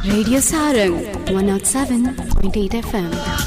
Radio Sarang 107.8 FM.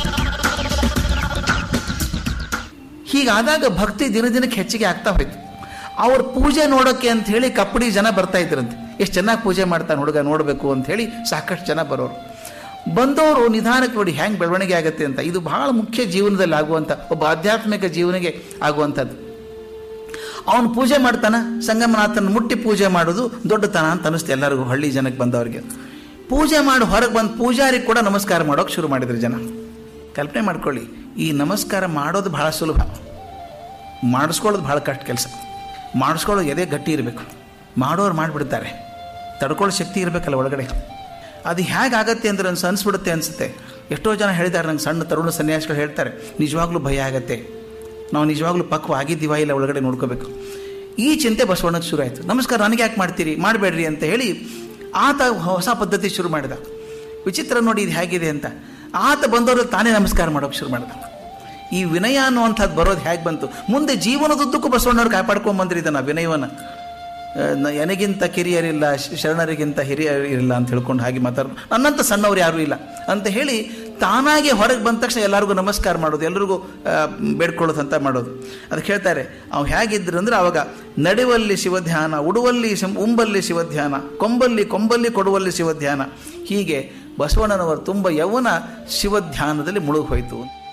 ಹೀಗಾದಾಗ ಭಕ್ತಿ ದಿನ ದಿನಕ್ಕೆ ಹೆಚ್ಚಿಗೆ ಆಗ್ತಾ ಹೋಯ್ತು ಅವ್ರ ಪೂಜೆ ನೋಡೋಕ್ಕೆ ಅಂತ ಹೇಳಿ ಕಪ್ಪಡಿ ಜನ ಬರ್ತಾ ಇದ್ರಂತೆ ಎಷ್ಟು ಚೆನ್ನಾಗಿ ಪೂಜೆ ಮಾಡ್ತಾನೆ ಹುಡುಗ ನೋಡಬೇಕು ಅಂತ ಹೇಳಿ ಸಾಕಷ್ಟು ಜನ ಬರೋರು ಬಂದವರು ನಿಧಾನಕ್ಕೆ ನೋಡಿ ಹ್ಯಾಂಗೆ ಬೆಳವಣಿಗೆ ಆಗುತ್ತೆ ಅಂತ ಇದು ಬಹಳ ಮುಖ್ಯ ಜೀವನದಲ್ಲಿ ಆಗುವಂಥ ಒಬ್ಬ ಆಧ್ಯಾತ್ಮಿಕ ಜೀವನಿಗೆ ಆಗುವಂಥದ್ದು ಅವನು ಪೂಜೆ ಮಾಡ್ತಾನ ಸಂಗಮನಾಥನ ಮುಟ್ಟಿ ಪೂಜೆ ಮಾಡೋದು ದೊಡ್ಡತನ ಅಂತ ಅನಿಸ್ತು ಎಲ್ಲರಿಗೂ ಹಳ್ಳಿ ಜನಕ್ಕೆ ಬಂದವರಿಗೆ ಪೂಜೆ ಮಾಡಿ ಹೊರಗೆ ಬಂದು ಪೂಜಾರಿಗೆ ಕೂಡ ನಮಸ್ಕಾರ ಮಾಡೋಕೆ ಶುರು ಮಾಡಿದ್ರು ಜನ ಕಲ್ಪನೆ ಮಾಡ್ಕೊಳ್ಳಿ ಈ ನಮಸ್ಕಾರ ಮಾಡೋದು ಬಹಳ ಸುಲಭ ಮಾಡಿಸ್ಕೊಳ್ಳೋದು ಬಹಳ ಕಷ್ಟ ಕೆಲಸ ಮಾಡಿಸ್ಕೊಳ್ಳೋದು ಎದೆ ಗಟ್ಟಿ ಇರಬೇಕು ಮಾಡೋರು ಮಾಡಿಬಿಡ್ತಾರೆ ತಡ್ಕೊಳ್ಳೋ ಶಕ್ತಿ ಇರಬೇಕಲ್ಲ ಒಳಗಡೆ ಅದು ಹೇಗಾಗತ್ತೆ ಅಂದ್ರೆ ಅನ್ಸ ಅನಿಸ್ಬಿಡುತ್ತೆ ಅನಿಸುತ್ತೆ ಎಷ್ಟೋ ಜನ ಹೇಳಿದ್ದಾರೆ ನಂಗೆ ಸಣ್ಣ ತರುಣ ಸನ್ಯಾಸಿಗಳು ಹೇಳ್ತಾರೆ ನಿಜವಾಗ್ಲೂ ಭಯ ಆಗತ್ತೆ ನಾವು ನಿಜವಾಗ್ಲೂ ಪಕ್ವ ಆಗಿದ್ದೀವ ಇಲ್ಲ ಒಳಗಡೆ ನೋಡ್ಕೋಬೇಕು ಈ ಚಿಂತೆ ಬಸವಣ್ಣಗೆ ಶುರು ಆಯಿತು ನಮಸ್ಕಾರ ನನಗೆ ಯಾಕೆ ಮಾಡ್ತೀರಿ ಮಾಡಬೇಡ್ರಿ ಅಂತ ಹೇಳಿ ಆತ ಹೊಸ ಪದ್ಧತಿ ಶುರು ಮಾಡಿದ ವಿಚಿತ್ರ ನೋಡಿ ಇದು ಹೇಗಿದೆ ಅಂತ ಆತ ಬಂದವರು ತಾನೇ ನಮಸ್ಕಾರ ಮಾಡೋಕೆ ಶುರು ಮಾಡಿದ ಈ ವಿನಯ ಅನ್ನುವಂಥದ್ದು ಬರೋದು ಹೇಗೆ ಬಂತು ಮುಂದೆ ಜೀವನದುದ್ದಕ್ಕೂ ಬಸವಣ್ಣವ್ರು ಕಾಪಾಡ್ಕೊಂಡು ಬಂದ್ರಿ ಇದನ್ನು ವಿನಯವನ್ನು ಆ, ನ- ನನಗಿಂತ ಕಿರಿಯರಿಲ್ಲ ಶ- ಶರಣರಿಗಿಂತ ಹಿರಿಯರಿಲ್ಲ ಅಂತ ಹೇಳ್ಕೊಂಡು ಹಾಗೆ ಮಾತಾಡೋದು ನನ್ನಂತ ಸಣ್ಣವ್ರು ಯಾರೂ ಇಲ್ಲ ಅಂತ ಹೇಳಿ ತಾನಾಗೆ ಹೊರಗೆ ಬಂದ ತಕ್ಷಣ ಎಲ್ಲರಿಗೂ ನಮಸ್ಕಾರ ಮಾಡೋದು ಎಲ್ಲರಿಗೂ ಆ, ಬೇಡ್ಕೊಳ್ಳೋದು ಅಂತ ಮಾಡೋದು ಅದಕ್ಕೆ ಹೇಳ್ತಾರೆ ಅವು ಹೇಗಿದ್ರು ಅಂದ್ರೆ ಅವಾಗ ನಡೆವಲ್ಲಿ ಶಿವಧ್ಯಾನ ಉಡುವಲ್ಲಿ ಶಿವ ಉಂಬಲ್ಲಿ ಶಿವಧ್ಯಾನ ಕೊಂಬಲ್ಲಿ ಕೊಂಬಲ್ಲಿ ಕೊಡುವಲ್ಲಿ ಶಿವಧ್ಯಾನ ಹೀಗೆ ಬಸವಣ್ಣನವರು ತುಂಬ ಯೌವನ ಶಿವಧ್ಯಾನದಲ್ಲಿ ಮುಳುಗಿ ಹೋಯಿತು